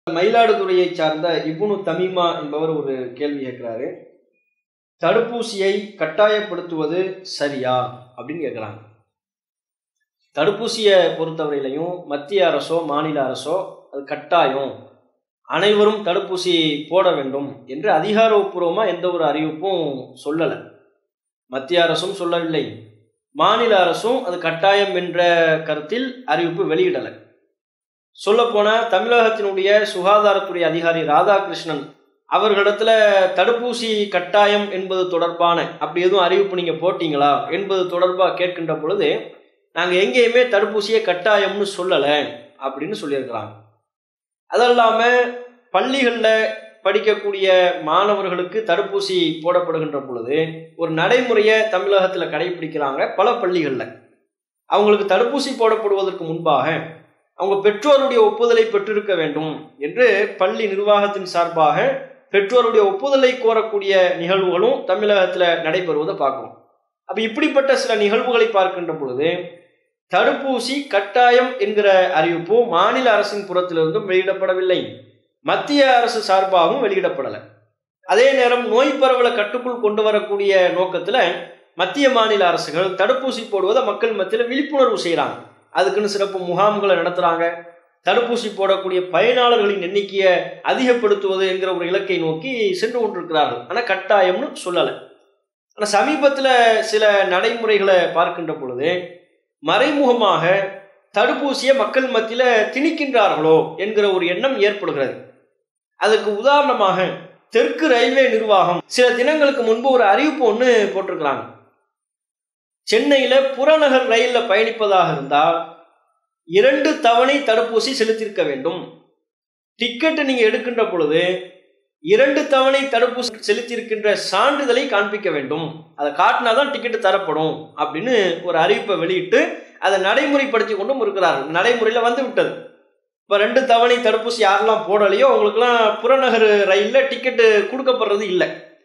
மயிலாடுதுறையை சார்ந்த இப்னு தமீமா என்பவர் ஒரு கேள்வி கேட்கிறாரு தடுப்பூசியை கட்டாயப்படுத்துவது சரியா அப்படின்னு கேட்குறாங்க தடுப்பூசியை பொறுத்தவரையிலையும் மத்திய அரசோ மாநில அரசோ அது கட்டாயம் அனைவரும் தடுப்பூசி போட வேண்டும் என்று அதிகாரப்பூர்வமாக எந்த ஒரு அறிவிப்பும் சொல்லலை மத்திய அரசும் சொல்லவில்லை மாநில அரசும் அது கட்டாயம் என்ற கருத்தில் அறிவிப்பு வெளியிடலை சொல்லப்போனால் தமிழகத்தினுடைய சுகாதாரத்துறை அதிகாரி ராதாகிருஷ்ணன் அவர்களிடத்துல தடுப்பூசி கட்டாயம் என்பது தொடர்பான அப்படி எதுவும் அறிவிப்பு நீங்கள் போட்டீங்களா என்பது தொடர்பாக கேட்கின்ற பொழுது நாங்கள் எங்கேயுமே தடுப்பூசியை கட்டாயம்னு சொல்லலை அப்படின்னு சொல்லியிருக்கிறாங்க அதல்லாமல் பள்ளிகளில் படிக்கக்கூடிய மாணவர்களுக்கு தடுப்பூசி போடப்படுகின்ற பொழுது ஒரு நடைமுறையை தமிழகத்தில் கடைபிடிக்கிறாங்க பல பள்ளிகளில் அவங்களுக்கு தடுப்பூசி போடப்படுவதற்கு முன்பாக அவங்க பெற்றோருடைய ஒப்புதலை பெற்றிருக்க வேண்டும் என்று பள்ளி நிர்வாகத்தின் சார்பாக பெற்றோருடைய ஒப்புதலை கோரக்கூடிய நிகழ்வுகளும் தமிழகத்தில் நடைபெறுவதை பார்க்கணும் அப்போ இப்படிப்பட்ட சில நிகழ்வுகளை பார்க்கின்ற பொழுது தடுப்பூசி கட்டாயம் என்கிற அறிவிப்பு மாநில அரசின் புறத்திலிருந்தும் வெளியிடப்படவில்லை மத்திய அரசு சார்பாகவும் வெளியிடப்படலை அதே நேரம் நோய் பரவலை கட்டுக்குள் கொண்டு வரக்கூடிய நோக்கத்தில் மத்திய மாநில அரசுகள் தடுப்பூசி போடுவதை மக்கள் மத்தியில் விழிப்புணர்வு செய்கிறாங்க அதுக்குன்னு சிறப்பு முகாம்களை நடத்துகிறாங்க தடுப்பூசி போடக்கூடிய பயனாளர்களின் எண்ணிக்கையை அதிகப்படுத்துவது என்கிற ஒரு இலக்கை நோக்கி சென்று கொண்டிருக்கிறார்கள் ஆனால் கட்டாயம்னு சொல்லலை ஆனால் சமீபத்தில் சில நடைமுறைகளை பார்க்கின்ற பொழுது மறைமுகமாக தடுப்பூசியை மக்கள் மத்தியில் திணிக்கின்றார்களோ என்கிற ஒரு எண்ணம் ஏற்படுகிறது அதுக்கு உதாரணமாக தெற்கு ரயில்வே நிர்வாகம் சில தினங்களுக்கு முன்பு ஒரு அறிவிப்பு ஒன்று போட்டிருக்கிறாங்க சென்னையில் புறநகர் ரயிலில் பயணிப்பதாக இருந்தால் இரண்டு தவணை தடுப்பூசி செலுத்தியிருக்க வேண்டும் டிக்கெட்டு நீங்கள் எடுக்கின்ற பொழுது இரண்டு தவணை தடுப்பூசி செலுத்தியிருக்கின்ற சான்றிதழை காண்பிக்க வேண்டும் அதை காட்டினா தான் டிக்கெட்டு தரப்படும் அப்படின்னு ஒரு அறிவிப்பை வெளியிட்டு அதை நடைமுறைப்படுத்தி கொண்டும் இருக்கிறார்கள் நடைமுறையில் வந்து விட்டது இப்போ ரெண்டு தவணை தடுப்பூசி யாரெல்லாம் போடலையோ அவங்களுக்குலாம் புறநகர் ரயிலில் டிக்கெட்டு கொடுக்கப்படுறது இல்லை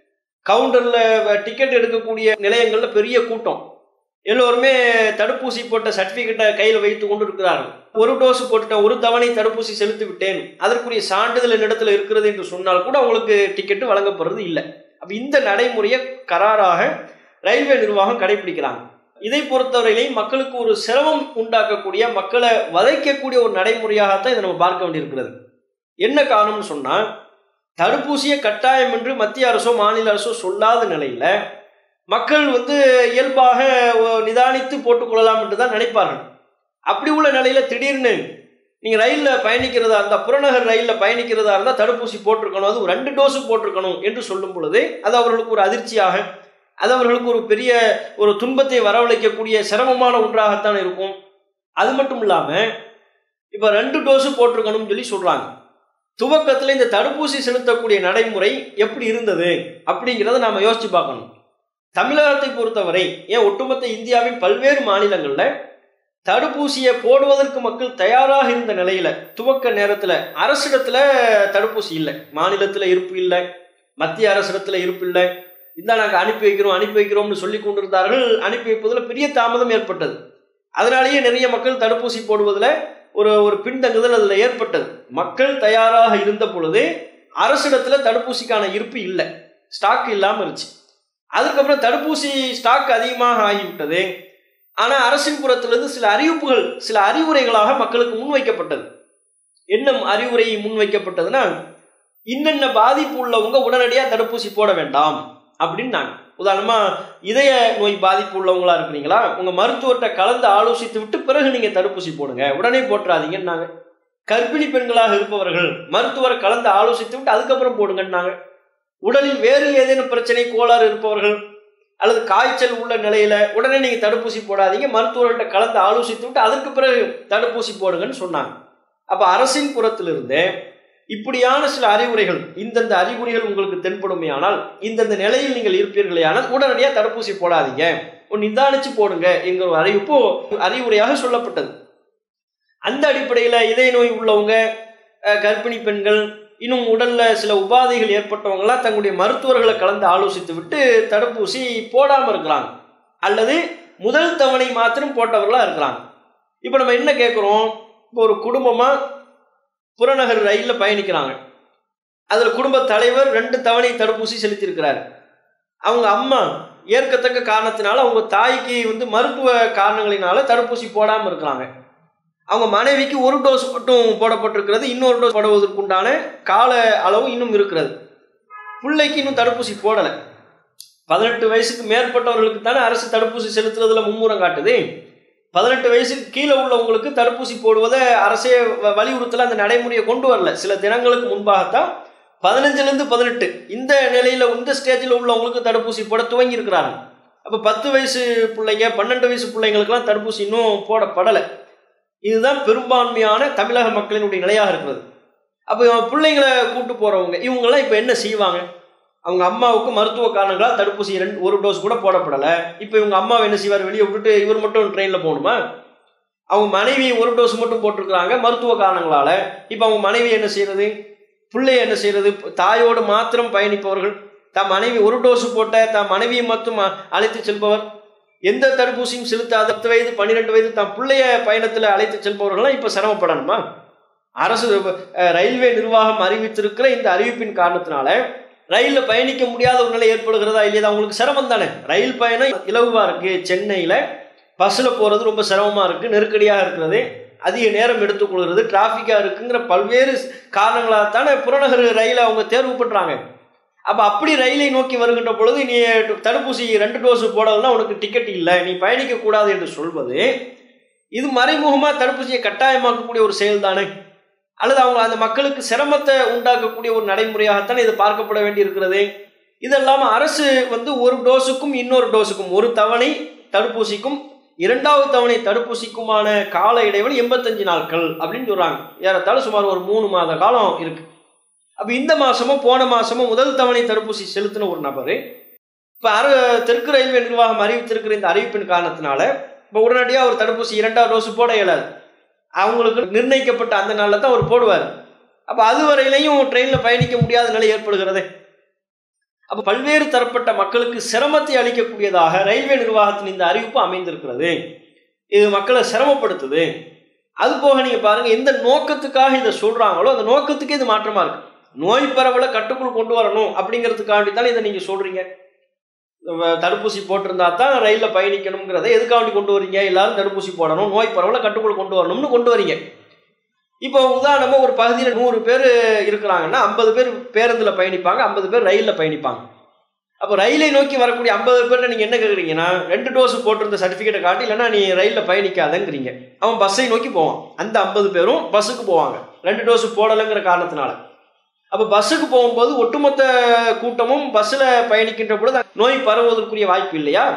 கவுண்டரில் டிக்கெட் எடுக்கக்கூடிய நிலையங்களில் பெரிய கூட்டம் எல்லோருமே தடுப்பூசி போட்ட சர்டிஃபிகேட்டை கையில் வைத்து கொண்டு இருக்கிறார்கள் ஒரு டோஸ் போட்டுட்டேன் ஒரு தவணை தடுப்பூசி செலுத்தி விட்டேன் அதற்குரிய சான்றிதழ் என்னிடத்தில் இருக்கிறது என்று சொன்னால் கூட அவங்களுக்கு டிக்கெட்டு வழங்கப்படுறது இல்லை அப்போ இந்த நடைமுறையை கராராக ரயில்வே நிர்வாகம் கடைபிடிக்கிறாங்க இதை பொறுத்தவரையிலையும் மக்களுக்கு ஒரு சிரமம் உண்டாக்கக்கூடிய மக்களை வதைக்கக்கூடிய ஒரு நடைமுறையாகத்தான் இதை நம்ம பார்க்க வேண்டியிருக்கிறது என்ன காரணம்னு சொன்னால் தடுப்பூசியை கட்டாயம் என்று மத்திய அரசோ மாநில அரசோ சொல்லாத நிலையில் மக்கள் வந்து இயல்பாக நிதானித்து போட்டுக்கொள்ளலாம் என்று தான் நினைப்பார்கள் அப்படி உள்ள நிலையில் திடீர்னு நீங்கள் ரயிலில் பயணிக்கிறதா இருந்தால் புறநகர் ரயிலில் பயணிக்கிறதா இருந்தால் தடுப்பூசி போட்டிருக்கணும் அது ரெண்டு டோஸு போட்டிருக்கணும் என்று சொல்லும் பொழுது அது அவர்களுக்கு ஒரு அதிர்ச்சியாக அது அவர்களுக்கு ஒரு பெரிய ஒரு துன்பத்தை வரவழைக்கக்கூடிய சிரமமான ஒன்றாகத்தான் இருக்கும் அது மட்டும் இல்லாமல் இப்போ ரெண்டு டோஸு போட்டிருக்கணும்னு சொல்லி சொல்கிறாங்க துவக்கத்தில் இந்த தடுப்பூசி செலுத்தக்கூடிய நடைமுறை எப்படி இருந்தது அப்படிங்கிறத நாம் யோசித்து பார்க்கணும் தமிழகத்தை பொறுத்தவரை ஏன் ஒட்டுமொத்த இந்தியாவின் பல்வேறு மாநிலங்களில் தடுப்பூசியை போடுவதற்கு மக்கள் தயாராக இருந்த நிலையில் துவக்க நேரத்தில் அரசிடத்தில் தடுப்பூசி இல்லை மாநிலத்தில் இருப்பு இல்லை மத்திய அரசிடத்தில் இருப்பு இல்லை இந்த நாங்கள் அனுப்பி வைக்கிறோம் அனுப்பி வைக்கிறோம்னு சொல்லி கொண்டிருந்தார்கள் அனுப்பி வைப்பதில் பெரிய தாமதம் ஏற்பட்டது அதனாலேயே நிறைய மக்கள் தடுப்பூசி போடுவதில் ஒரு ஒரு பின்தங்குதல் அதில் ஏற்பட்டது மக்கள் தயாராக இருந்த பொழுது அரசிடத்தில் தடுப்பூசிக்கான இருப்பு இல்லை ஸ்டாக் இல்லாமல் இருந்துச்சு அதுக்கப்புறம் தடுப்பூசி ஸ்டாக் அதிகமாக ஆகிவிட்டது ஆனால் அரசின் புறத்திலிருந்து சில அறிவிப்புகள் சில அறிவுரைகளாக மக்களுக்கு முன்வைக்கப்பட்டது என்ன அறிவுரை முன்வைக்கப்பட்டதுன்னா இன்னென்ன பாதிப்பு உள்ளவங்க உடனடியாக தடுப்பூசி போட வேண்டாம் அப்படின்னு நான் உதாரணமாக இதய நோய் பாதிப்பு உள்ளவங்களா இருக்கிறீங்களா உங்கள் மருத்துவர்கிட்ட கலந்து ஆலோசித்து விட்டு பிறகு நீங்கள் தடுப்பூசி போடுங்க உடனே போட்டுறாதீங்கன்னாங்க கர்ப்பிணி பெண்களாக இருப்பவர்கள் மருத்துவரை கலந்து ஆலோசித்து விட்டு அதுக்கப்புறம் போடுங்கன்னாங்க உடலில் வேறு ஏதேனும் பிரச்சனை கோளாறு இருப்பவர்கள் அல்லது காய்ச்சல் உள்ள நிலையில உடனே நீங்க தடுப்பூசி போடாதீங்க மருத்துவர்கிட்ட கலந்து ஆலோசித்து விட்டு அதற்கு பிறகு தடுப்பூசி போடுங்கன்னு சொன்னாங்க அப்ப அரசின் புறத்திலிருந்து இப்படியான சில அறிவுரைகள் இந்தந்த அறிகுறிகள் உங்களுக்கு தென்படுமே ஆனால் இந்தந்த நிலையில் நீங்கள் இருப்பீர்களே ஆனால் உடனடியாக தடுப்பூசி போடாதீங்க நிதானிச்சு போடுங்க என்கிற ஒரு அறிவிப்பு அறிவுரையாக சொல்லப்பட்டது அந்த அடிப்படையில் இதய நோய் உள்ளவங்க கர்ப்பிணி பெண்கள் இன்னும் உடலில் சில உபாதைகள் ஏற்பட்டவங்களாம் தங்களுடைய மருத்துவர்களை கலந்து ஆலோசித்து விட்டு தடுப்பூசி போடாமல் இருக்கிறாங்க அல்லது முதல் தவணை மாத்திரம் போட்டவர்களாக இருக்கிறாங்க இப்போ நம்ம என்ன கேட்குறோம் இப்போ ஒரு குடும்பமாக புறநகர் ரயிலில் பயணிக்கிறாங்க அதில் குடும்ப தலைவர் ரெண்டு தவணை தடுப்பூசி செலுத்தியிருக்கிறார் அவங்க அம்மா ஏற்கத்தக்க காரணத்தினால அவங்க தாய்க்கு வந்து மருத்துவ காரணங்களினால தடுப்பூசி போடாமல் இருக்கிறாங்க அவங்க மனைவிக்கு ஒரு டோஸ் மட்டும் போடப்பட்டிருக்கிறது இன்னொரு டோஸ் போடுவதற்குண்டான கால அளவு இன்னும் இருக்கிறது பிள்ளைக்கு இன்னும் தடுப்பூசி போடலை பதினெட்டு வயசுக்கு மேற்பட்டவர்களுக்கு தானே அரசு தடுப்பூசி செலுத்துறதுல மும்முரம் காட்டுது பதினெட்டு வயசுக்கு கீழே உள்ளவங்களுக்கு தடுப்பூசி போடுவதை அரசே வ- வலியுறுத்தல அந்த நடைமுறையை கொண்டு வரல சில தினங்களுக்கு முன்பாகத்தான் பதினஞ்சுலேருந்து பதினெட்டு இந்த நிலையில் இந்த ஸ்டேஜில் உள்ளவங்களுக்கு தடுப்பூசி போட துவங்கி இருக்கிறாங்க அப்போ பத்து வயசு பிள்ளைங்க பன்னெண்டு வயசு பிள்ளைங்களுக்கெல்லாம் தடுப்பூசி இன்னும் போடப்படலை இதுதான் பெரும்பான்மையான தமிழக மக்களினுடைய நிலையாக இருக்கிறது அப்போ பிள்ளைங்களை கூட்டு போகிறவங்க இவங்கெல்லாம் இப்போ என்ன செய்வாங்க அவங்க அம்மாவுக்கு மருத்துவ காரணங்களால் தடுப்பூசி ரெண்டு ஒரு டோஸ் கூட போடப்படலை இப்போ இவங்க அம்மாவை என்ன செய்வார் வெளியே விட்டுட்டு இவர் மட்டும் ட்ரெயினில் போகணுமா அவங்க மனைவி ஒரு டோஸ் மட்டும் போட்டிருக்கிறாங்க மருத்துவ காரணங்களால் இப்போ அவங்க மனைவி என்ன செய்யறது பிள்ளைய என்ன செய்யறது தாயோடு மாத்திரம் பயணிப்பவர்கள் தன் மனைவி ஒரு டோஸ் போட்ட தன் மனைவியை மட்டும் அ- அழைத்து செல்பவர் எந்த தடுப்பூசியும் செலுத்தாத பத்து வயது பன்னிரெண்டு வயது தன் பிள்ளைய பயணத்தில் அழைத்து செல்பவர்கள்லாம் இப்போ சிரமப்படணுமா அரசு அஹ், ரயில்வே நிர்வாகம் அறிவித்திருக்கிற இந்த அறிவிப்பின் காரணத்தினால ரயிலில் பயணிக்க முடியாத ஒரு நிலை ஏற்படுகிறதா இல்லையா அவங்களுக்கு சிரமம் தானே ரயில் பயணம் இலகுவாக இருக்குது சென்னையில் பஸ்ஸில் போகிறது ரொம்ப சிரமமாக இருக்குது நெருக்கடியாக இருக்கிறது அதிக நேரம் எடுத்துக்கொள்கிறது டிராஃபிக்காக இருக்குங்கிற பல்வேறு காரணங்களாக தானே புறநகர் ரயிலை அவங்க தேர்வு பண்ணுறாங்க அப்போ அப்படி ரயிலை நோக்கி வருகின்ற பொழுது நீ தடுப்பூசி ரெண்டு டோஸ் போடலைன்னா உனக்கு டிக்கெட் இல்லை நீ பயணிக்கக்கூடாது என்று சொல்வது இது மறைமுகமாக தடுப்பூசியை கட்டாயமாக்கக்கூடிய ஒரு செயல் தானே அல்லது அவங்க அந்த மக்களுக்கு சிரமத்தை உண்டாக்கக்கூடிய ஒரு நடைமுறையாகத்தான் இது பார்க்கப்பட வேண்டி இருக்கிறது இதெல்லாம் அரசு வந்து ஒரு டோஸுக்கும் இன்னொரு டோஸுக்கும் ஒரு தவணை தடுப்பூசிக்கும் இரண்டாவது தவணை தடுப்பூசிக்குமான கால இடைவெளி எண்பத்தஞ்சு நாட்கள் அப்படின்னு சொல்றாங்க ஏறத்தாழ சுமார் ஒரு மூணு மாத காலம் இருக்கு அப்போ இந்த மாசமும் போன மாசமும் முதல் தவணை தடுப்பூசி செலுத்தின ஒரு நபர் இப்போ அரு தெற்கு ரயில்வே நிர்வாகம் அறிவித்திருக்கிற இந்த அறிவிப்பின் காரணத்தினால இப்போ உடனடியாக ஒரு தடுப்பூசி இரண்டாவது டோஸ் போட இயலாது அவங்களுக்கு நிர்ணயிக்கப்பட்ட அந்த நாளில் தான் அவர் போடுவார் அப்போ அது வரையிலையும் ட்ரெயினில் பயணிக்க முடியாத நிலை ஏற்படுகிறது அப்போ பல்வேறு தரப்பட்ட மக்களுக்கு சிரமத்தை அளிக்கக்கூடியதாக ரயில்வே நிர்வாகத்தின் இந்த அறிவிப்பு அமைந்திருக்கிறது இது மக்களை சிரமப்படுத்துது அது போக நீங்கள் பாருங்கள் எந்த நோக்கத்துக்காக இதை சொல்கிறாங்களோ அந்த நோக்கத்துக்கே இது மாற்றமாக இருக்கு நோய் பரவலை கட்டுக்குள் கொண்டு வரணும் அப்படிங்கிறதுக்காண்டி தானே இதை நீங்கள் சொல்கிறீங்க தடுப்பூசி போட்டிருந்தா தான் ரயிலில் பயணிக்கணுங்கிறத எதுக்காண்டி கொண்டு வரீங்க எல்லாரும் தடுப்பூசி போடணும் நோய் பரவலை கட்டுக்குள் கொண்டு வரணும்னு கொண்டு வரீங்க இப்போ உதாரணமாக ஒரு பகுதியில் நூறு பேர் இருக்கிறாங்கன்னா ஐம்பது பேர் பேருந்தில் பயணிப்பாங்க ஐம்பது பேர் ரயிலில் பயணிப்பாங்க அப்போ ரயிலை நோக்கி வரக்கூடிய ஐம்பது பேர்ட்ட நீங்கள் என்ன கேட்குறீங்கன்னா ரெண்டு டோஸ் போட்டிருந்த சர்டிஃபிகேட்டை காட்டி இல்லைன்னா நீ ரயிலில் பயணிக்காதங்கிறீங்க அவன் பஸ்ஸை நோக்கி போவான் அந்த ஐம்பது பேரும் பஸ்ஸுக்கு போவாங்க ரெண்டு டோஸ் போடலைங்கிற காரணத்தினால அப்போ பஸ்ஸுக்கு போகும்போது ஒட்டுமொத்த கூட்டமும் பஸ்ஸில் பயணிக்கின்ற பொழுது நோய் பரவுவதற்குரிய வாய்ப்பு இல்லையா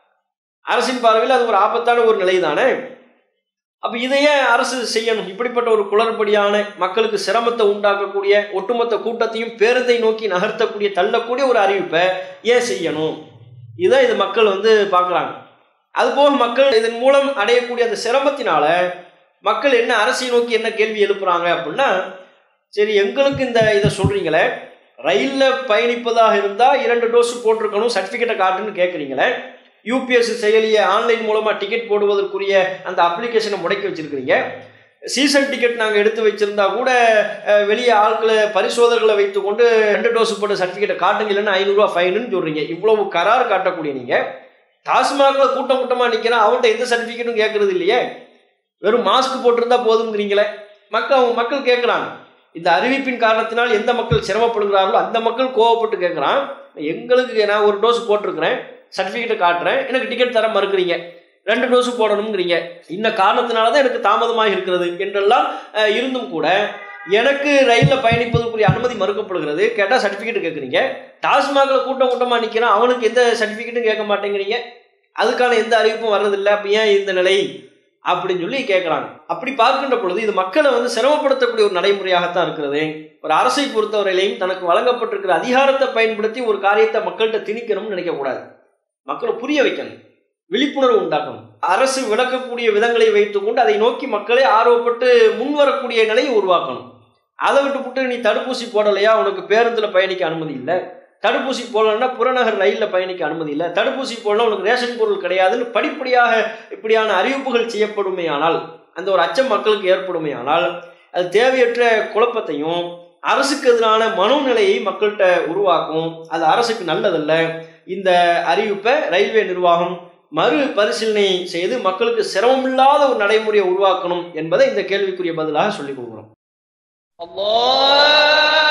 அரசின் பார்வையில் அது ஒரு ஆபத்தான ஒரு நிலை தானே அப்போ இதையே அரசு செய்யணும் இப்படிப்பட்ட ஒரு குளறுபடியான மக்களுக்கு சிரமத்தை உண்டாக்கக்கூடிய ஒட்டுமொத்த கூட்டத்தையும் பேருந்தை நோக்கி நகர்த்தக்கூடிய தள்ளக்கூடிய ஒரு அறிவிப்பை ஏன் செய்யணும் இதை இது மக்கள் வந்து பார்க்குறாங்க அதுபோக மக்கள் இதன் மூலம் அடையக்கூடிய அந்த சிரமத்தினால மக்கள் என்ன அரசை நோக்கி என்ன கேள்வி எழுப்புறாங்க அப்படின்னா சரி எங்களுக்கு இந்த இதை சொல்கிறீங்களே ரயிலில் பயணிப்பதாக இருந்தால் இரண்டு டோஸ் போட்டிருக்கணும் சர்டிஃபிகேட்டை காட்டுன்னு கேட்குறீங்களே யூபிஎஸ்சி செயலியை ஆன்லைன் மூலமாக டிக்கெட் போடுவதற்குரிய அந்த அப்ளிகேஷனை முடக்கி வச்சுருக்கிறீங்க சீசன் டிக்கெட் நாங்கள் எடுத்து வச்சுருந்தா கூட அஹ், வெளியே ஆட்களை பரிசோதகர்களை வைத்துக்கொண்டு ரெண்டு டோஸ் போட்ட சர்டிஃபிகேட்டை காட்டுங்க இல்லைன்னா ஐநூறுரூவா ஃபைனுன்னு சொல்கிறீங்க இவ்வளவு கரார் காட்டக்கூடிய நீங்கள் டாஸ்மாகில் கூட்டம் கூட்டமாக நிற்கிறேன் அவன்கிட்ட எந்த சர்டிஃபிகேட்டும் கேட்குறது இல்லையே வெறும் மாஸ்க் போட்டிருந்தா போதுங்கிறீங்களே மக்கள் அவங்க மக்கள் கேட்குறாங்க இந்த அறிவிப்பின் காரணத்தினால் எந்த மக்கள் சிரமப்படுகிறார்களோ அந்த மக்கள் கோவப்பட்டு கேட்குறான் எங்களுக்கு நான் ஒரு டோஸ் போட்டிருக்கிறேன் சர்டிஃபிகேட்டை காட்டுறேன் எனக்கு டிக்கெட் தர மறுக்கிறீங்க ரெண்டு டோஸ் போடணுங்கிறீங்க இந்த காரணத்தினால தான் எனக்கு தாமதமாக இருக்கிறது என்றெல்லாம் அஹ், இருந்தும் கூட எனக்கு ரயிலில் பயணிப்பதற்குரிய அனுமதி மறுக்கப்படுகிறது கேட்டால் சர்டிஃபிகேட் கேட்குறீங்க டாஸ்மாகில் கூட்டம் கூட்டமாக நிற்கிறான் அவனுக்கு எந்த சர்டிஃபிகேட்டும் கேட்க மாட்டேங்கிறீங்க அதுக்கான எந்த அறிவிப்பும் வர்றதில்லை அப்போ ஏன் இந்த நிலை அப்படின்னு சொல்லி கேட்குறாங்க அப்படி பார்க்கின்ற பொழுது இது மக்களை வந்து சிரமப்படுத்தக்கூடிய ஒரு நடைமுறையாகத்தான் இருக்கிறது ஒரு அரசை பொறுத்தவரையிலையும் தனக்கு வழங்கப்பட்டிருக்கிற அதிகாரத்தை பயன்படுத்தி ஒரு காரியத்தை மக்கள்கிட்ட திணிக்கணும்னு நினைக்கக்கூடாது மக்களை புரிய வைக்கணும் விழிப்புணர்வு உண்டாக்கணும் அரசு விளக்கக்கூடிய விதங்களை வைத்துக்கொண்டு அதை நோக்கி மக்களே ஆர்வப்பட்டு முன்வரக்கூடிய நிலையை உருவாக்கணும் அதை விட்டுப்புட்டு நீ தடுப்பூசி போடலையா உனக்கு பேருந்தில் பயணிக்க அனுமதி இல்லை தடுப்பூசி போடலன்னா புறநகர் ரயிலில் பயணிக்க அனுமதி இல்லை தடுப்பூசி போடலாம் உனக்கு ரேஷன் பொருள் கிடையாதுன்னு படிப்படியாக இப்படியான அறிவிப்புகள் செய்யப்படுமே ஆனால் அந்த ஒரு அச்சம் மக்களுக்கு ஏற்படுமே ஆனால் அது தேவையற்ற குழப்பத்தையும் அரசுக்கு எதிரான மனோநிலையை மக்கள்கிட்ட உருவாக்கும் அது அரசுக்கு நல்லதல்ல இந்த அறிவிப்பை ரயில்வே நிர்வாகம் மறு பரிசீலனை செய்து மக்களுக்கு சிரமமில்லாத ஒரு நடைமுறையை உருவாக்கணும் என்பதை இந்த கேள்விக்குரிய பதிலாக சொல்லிக் கொடுக்குறோம் الله